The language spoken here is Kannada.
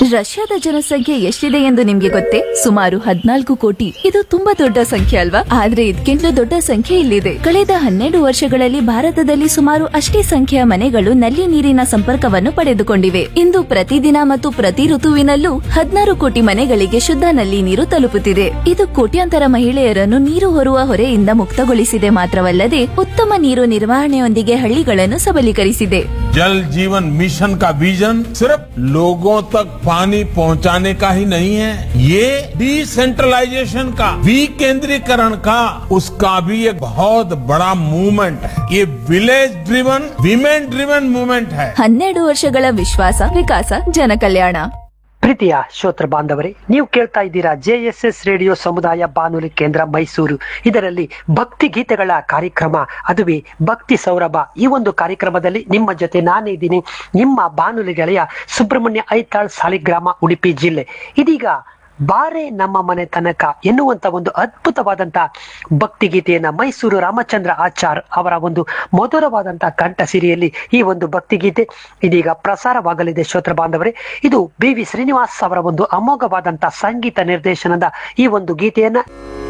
ರಷ್ಯಾದ ಜನಸಂಖ್ಯೆ ಎಷ್ಟಿದೆ ಎಂದು ನಿಮ್ಗೆ ಗೊತ್ತೇ ಸುಮಾರು ಹದ್ನಾಲ್ಕು ಕೋಟಿ ಇದು ತುಂಬಾ ದೊಡ್ಡ ಸಂಖ್ಯೆ ಅಲ್ವಾ ಆದ್ರೆ ಇದಕ್ಕಿಂತಲೂ ದೊಡ್ಡ ಸಂಖ್ಯೆ ಇಲ್ಲಿದೆ ಕಳೆದ ಹನ್ನೆರಡು ವರ್ಷಗಳಲ್ಲಿ ಭಾರತದಲ್ಲಿ ಸುಮಾರು ಅಷ್ಟೇ ಸಂಖ್ಯೆಯ ಮನೆಗಳು ನಲ್ಲಿ ನೀರಿನ ಸಂಪರ್ಕವನ್ನು ಪಡೆದುಕೊಂಡಿವೆ ಇಂದು ಪ್ರತಿದಿನ ಮತ್ತು ಪ್ರತಿ ಋತುವಿನಲ್ಲೂ ಹದಿನಾರು ಕೋಟಿ ಮನೆಗಳಿಗೆ ಶುದ್ಧ ನಲ್ಲಿ ನೀರು ತಲುಪುತ್ತಿದೆ ಇದು ಕೋಟ್ಯಾಂತರ ಮಹಿಳೆಯರನ್ನು ನೀರು ಹೊರುವ ಹೊರೆಯಿಂದ ಮುಕ್ತಗೊಳಿಸಿದೆ ಮಾತ್ರವಲ್ಲದೆ ಉತ್ತಮ ನೀರು ನಿರ್ವಹಣೆಯೊಂದಿಗೆ ಹಳ್ಳಿಗಳನ್ನು ಸಬಲೀಕರಿಸಿದೆ जल जीवन मिशन का विजन सिर्फ लोगों तक पानी पहुंचाने का ही नहीं है ये डिसेंट्रलाइजेशन का विकेंद्रीकरण का उसका भी एक बहुत बड़ा मूवमेंट है ये village driven women driven movement है ಹನ್ನೆರಡು ವರ್ಷಗಳ ವಿಶ್ವಾಸ ವಿಕಾಸ ಜನಕಲ್ಯಾಣ ಪ್ರೀತಿಯ ಶ್ರೋತೃ ಬಾಂಧವರೇ ನೀವು ಕೇಳ್ತಾ ಇದ್ದೀರಾ ಜೆ ಎಸ್ ಎಸ್ ರೇಡಿಯೋ ಸಮುದಾಯ ಬಾನುಲಿ ಕೇಂದ್ರ ಮೈಸೂರು ಇದರಲ್ಲಿ ಭಕ್ತಿ ಗೀತೆಗಳ ಕಾರ್ಯಕ್ರಮ ಅದುವೇ ಭಕ್ತಿ ಸೌರಭ ಈ ಒಂದು ಕಾರ್ಯಕ್ರಮದಲ್ಲಿ ನಿಮ್ಮ ಜೊತೆ ನಾನಿದ್ದೀನಿ ನಿಮ್ಮ ಬಾನುಲಿ ಗೆಳೆಯ ಸುಬ್ರಹ್ಮಣ್ಯ ಐತಾಳ್ ಸಾಲಿಗ್ರಾಮ ಉಡುಪಿ ಜಿಲ್ಲೆ ಇದೀಗ ಬಾರೆ ನಮ್ಮ ಮನೆ ತನಕ ಎನ್ನುವಂತ ಒಂದು ಅದ್ಭುತವಾದಂತ ಭಕ್ತಿ ಗೀತೆಯನ್ನ ಮೈಸೂರು ರಾಮಚಂದ್ರ ಆಚಾರ್ ಅವರ ಒಂದು ಮಧುರವಾದಂತ ಕಂಠ ಸಿರಿಯಲ್ಲಿ ಈ ಒಂದು ಭಕ್ತಿ ಗೀತೆ ಇದೀಗ ಪ್ರಸಾರವಾಗಲಿದೆ ಶ್ರೋತ್ರ ಬಾಂಧವರೇ ಇದು ಬಿ ವಿ ಶ್ರೀನಿವಾಸ್ ಅವರ ಒಂದು ಅಮೋಘವಾದಂತ ಸಂಗೀತ ನಿರ್ದೇಶನದ ಈ ಒಂದು ಗೀತೆಯನ್ನ